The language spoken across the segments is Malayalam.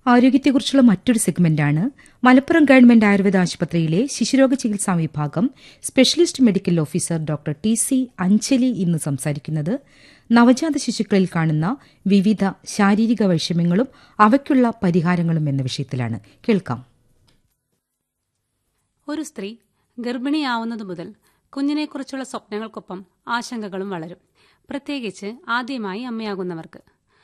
ആരോഗ്യത്തെക്കുറിച്ചുള്ള മറ്റൊരു സെഗ്മെന്റാണ് മലപ്പുറം ഗവൺമെന്റ് ആയുർവേദ ആശുപത്രിയിലെ ശിശുരോഗ ചികിത്സാ വിഭാഗം specialist medical officer doctor T C Anjali ഇന്ന് സംസാരിക്കുന്നത് നവജാത ശിശുക്കളിൽ കാണുന്ന വിവിധ ശാരീരിക വൈഷമ്യങ്ങളും അവയ്ക്കുള്ള പരിഹാരങ്ങളും എന്ന വിഷയത്തിലാണ് കേൾക്കാം ഒരു സ്ത്രീ ഗർഭിണിയാവുന്നതു മുതൽ കുഞ്ഞിനെക്കുറിച്ചുള്ള സ്വപ്നങ്ങൾക്കൊപ്പം ആശങ്കകളും വളരും പ്രത്യേകിച്ച് ആദ്യമായി അമ്മയാകുന്നവർക്ക്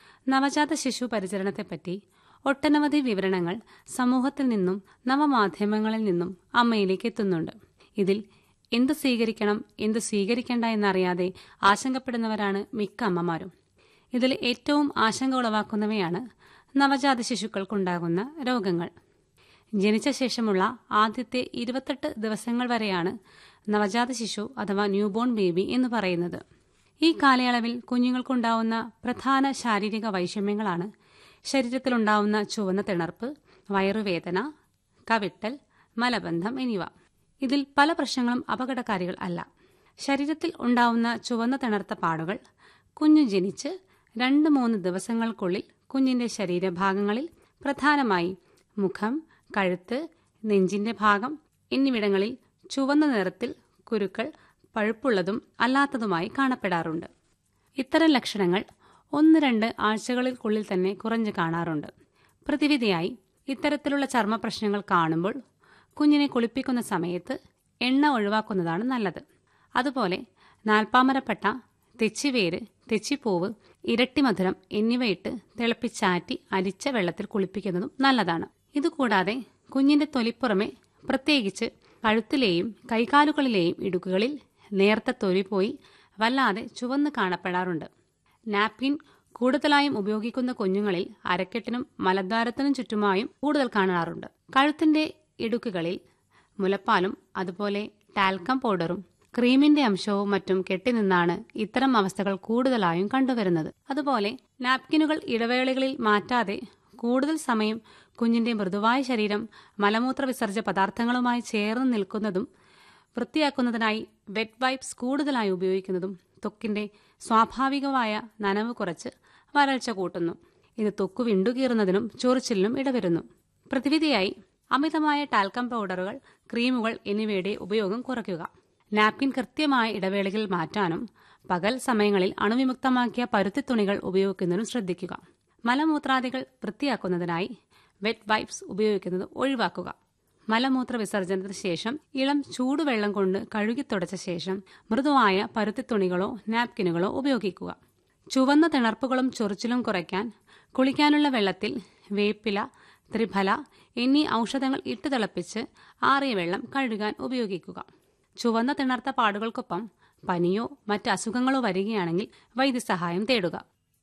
നവജാത ശിശു പരിചരണത്തെപ്പറ്റി ഒട്ടനവധി വിവരണങ്ങൾ സമൂഹത്തിൽ നിന്നും നവമാധ്യമങ്ങളിൽ നിന്നും അമ്മയിലേക്ക് എത്തുന്നുണ്ട് ഇതിൽ എന്ത് സ്വീകരിക്കണം എന്ത് സ്വീകരിക്കേണ്ട എന്നറിയാതെ ആശങ്കപ്പെടുന്നവരാണ് മിക്ക അമ്മമാരും ഇതിൽ ഏറ്റവും ആശങ്ക ഉളവാക്കുന്നവയാണ് നവജാത ശിശുക്കൾക്കുണ്ടാകുന്ന രോഗങ്ങൾ ജനിച്ച ശേഷമുള്ള ആദ്യത്തെ ഇരുപത്തെട്ട് ദിവസങ്ങൾ വരെയാണ് നവജാത ശിശു അഥവാ ന്യൂബോൺ ബേബി എന്ന് പറയുന്നത് ഈ കാലയളവിൽ കുഞ്ഞുങ്ങൾക്കുണ്ടാവുന്ന പ്രധാന ശാരീരിക വൈഷമ്യങ്ങളാണ് ശരീരത്തിലുണ്ടാവുന്ന ചുവന്ന തിണർപ്പ് വയറുവേദന കവിട്ടൽ മലബന്ധം എന്നിവ ഇതിൽ പല പ്രശ്നങ്ങളും അപകടകാരികൾ അല്ല ശരീരത്തിൽ ഉണ്ടാവുന്ന ചുവന്ന തിണർത്ത പാടുകൾ കുഞ്ഞു ജനിച്ച് രണ്ട് മൂന്ന് ദിവസങ്ങൾക്കുള്ളിൽ കുഞ്ഞിന്റെ ശരീരഭാഗങ്ങളിൽ പ്രധാനമായി മുഖം കഴുത്ത് നെഞ്ചിന്റെ ഭാഗം എന്നിവിടങ്ങളിൽ ചുവന്ന നിറത്തിൽ കുരുക്കൾ പഴുപ്പുള്ളതും അല്ലാത്തതുമായി കാണപ്പെടാറുണ്ട് ഇത്തരം ലക്ഷണങ്ങൾ ഒന്ന് രണ്ട് ആഴ്ചകൾക്കുള്ളിൽ തന്നെ കുറഞ്ഞു കാണാറുണ്ട് പ്രതിവിധിയായി ഇത്തരത്തിലുള്ള ചർമ്മ പ്രശ്നങ്ങൾ കാണുമ്പോൾ കുഞ്ഞിനെ കുളിപ്പിക്കുന്ന സമയത്ത് എണ്ണ ഒഴിവാക്കുന്നതാണ് നല്ലത് അതുപോലെ നാൽപ്പാമരപ്പട്ട തെച്ചിവേര് തെച്ചിപ്പൂവ് ഇരട്ടിമധുരം എന്നിവയിട്ട് തിളപ്പിച്ചാറ്റി അരിച്ച വെള്ളത്തിൽ കുളിപ്പിക്കുന്നതും നല്ലതാണ് ഇതുകൂടാതെ കുഞ്ഞിന്റെ തൊലിപ്പുറമെ പ്രത്യേകിച്ച് കഴുത്തിലെയും കൈകാലുകളിലെയും ഇടുക്കുകളിൽ നേർത്ത തൊലി പോയി വല്ലാതെ ചുവന്ന് കാണപ്പെടാറുണ്ട് നാപ്കിൻ കൂടുതലായും ഉപയോഗിക്കുന്ന കുഞ്ഞുങ്ങളിൽ അരക്കെട്ടിനും മലദ്വാരത്തിനും ചുറ്റുമായും കൂടുതൽ കാണാറുണ്ട് കഴുത്തിന്റെ ഇടുക്കുകളിൽ മുലപ്പാലും അതുപോലെ ടാൽക്കം പൗഡറും ക്രീമിന്റെ അംശവും മറ്റും കെട്ടിനിന്നാണ് ഇത്തരം അവസ്ഥകൾ കൂടുതലായും കണ്ടുവരുന്നത് അതുപോലെ നാപ്കിനുകൾ ഇടവേളകളിൽ മാറ്റാതെ കൂടുതൽ സമയം കുഞ്ഞിന്റെ മൃദുവായ ശരീരം മലമൂത്ര വിസർജ്യ പദാർത്ഥങ്ങളുമായി ചേർന്ന് നിൽക്കുന്നതും വൃത്തിയാക്കുന്നതിനായി വെറ്റ് വൈപ്സ് കൂടുതലായി ഉപയോഗിക്കുന്നതും ത്വക്കിന്റെ സ്വാഭാവികമായ നനവ് കുറച്ച് വരൾച്ച കൂട്ടുന്നു ഇത് ത്വക്ക് വിണ്ടുകീറുന്നതിനും ചൊറിച്ചിലിനും ഇടവരുന്നു പ്രതിവിധിയായി അമിതമായ ടാൽക്കം പൗഡറുകൾ ക്രീമുകൾ എന്നിവയുടെ ഉപയോഗം കുറയ്ക്കുക നാപ്കിൻ കൃത്യമായ ഇടവേളകളിൽ മാറ്റാനും പകൽ സമയങ്ങളിൽ അണുവിമുക്തമാക്കിയ പരുത്തി തുണികൾ ഉപയോഗിക്കുന്നതിനും ശ്രദ്ധിക്കുക മലമൂത്രാദികൾ വൃത്തിയാക്കുന്നതിനായി വെറ്റ് വൈപ്സ് ഉപയോഗിക്കുന്നത് ഒഴിവാക്കുക മലമൂത്ര വിസർജനത്തിന് ശേഷം ഇളം ചൂടുവെള്ളം കൊണ്ട് കഴുകി തുടച്ച ശേഷം മൃദുവായ പരുത്തി തുണികളോ നാപ്കിനുകളോ ഉപയോഗിക്കുക ചുവന്ന തിണർപ്പുകളും ചൊറിച്ചിലും കുറയ്ക്കാൻ കുളിക്കാനുള്ള വെള്ളത്തിൽ വേപ്പില ത്രിഫല എന്നീ ഔഷധങ്ങൾ ഇട്ട് തിളപ്പിച്ച് ആറിയ വെള്ളം കഴുകാൻ ഉപയോഗിക്കുക ചുവന്ന തിണർത്ത പാടുകൾക്കൊപ്പം പനിയോ മറ്റ് അസുഖങ്ങളോ വരികയാണെങ്കിൽ വൈദ്യസഹായം തേടുക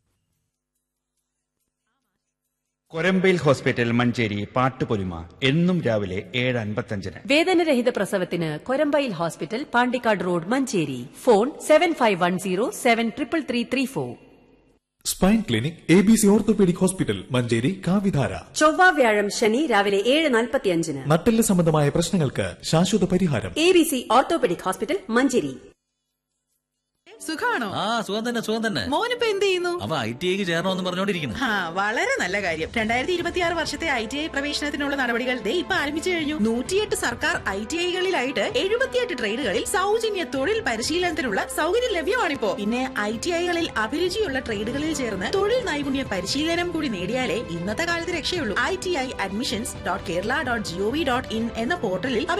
കൊരമ്പയിൽ ഹോസ്പിറ്റൽ മഞ്ചേരി പാട്ടുപൊലിമ എന്നും രാവിലെ ഏഴ് അൻപത്തഞ്ചിന് വേദനരഹിത പ്രസവത്തിന് Korambayil hospital Pandikkad road Manjeri phone seven five one zero seven triple three three four spine clinic A B C orthopedic hospital Manjeri കാവിധാര ചൊവ്വ വ്യാഴം ശനി രാവിലെ ഏഴ് നാൽപ്പത്തിയഞ്ചിന് നട്ടെല്ല് സംബന്ധമായ പ്രശ്നങ്ങൾക്ക് ശാശ്വത പരിഹാരം A B C orthopedic hospital Manjeri സുഖാണോ ആ സുഖം തന്നെ സുഖം തന്നെ മോനിപ്പോ എന്ത് ചെയ്യുന്നു അവ ഐ ടി ഐക്ക് ചേരണമെന്ന് പറഞ്ഞോണ്ടിരിക്കുന്നു ആ വളരെ നല്ല കാര്യം രണ്ടായിരത്തി ഇരുപത്തിയാറ് വർഷത്തെ ഐ ടി ഐ പ്രവേശനത്തിനുള്ള നടപടികൾ ദേ ഇപ്പൊ ആരംഭിച്ചു കഴിഞ്ഞു നൂറ്റിയെട്ട് സർക്കാർ ഐ ടി ഐകളിലായിട്ട് എഴുപത്തിയെട്ട് ട്രേഡുകളിൽ സൗജന്യ തൊഴിൽ പരിശീലനത്തിനുള്ള സൗകര്യം ലഭ്യമാണിപ്പോ പിന്നെ ഐ ടി ഐകളിൽ അഭിരുചിയുള്ള ട്രേഡുകളിൽ ചേർന്ന് തൊഴിൽ നൈപുണ്യ പരിശീലനം കൂടി നേടിയാലേ ഇന്നത്തെ കാലത്ത് രക്ഷയുള്ളൂ I T I admissions dot Kerala dot gov dot in എന്ന പോർട്ടലിൽ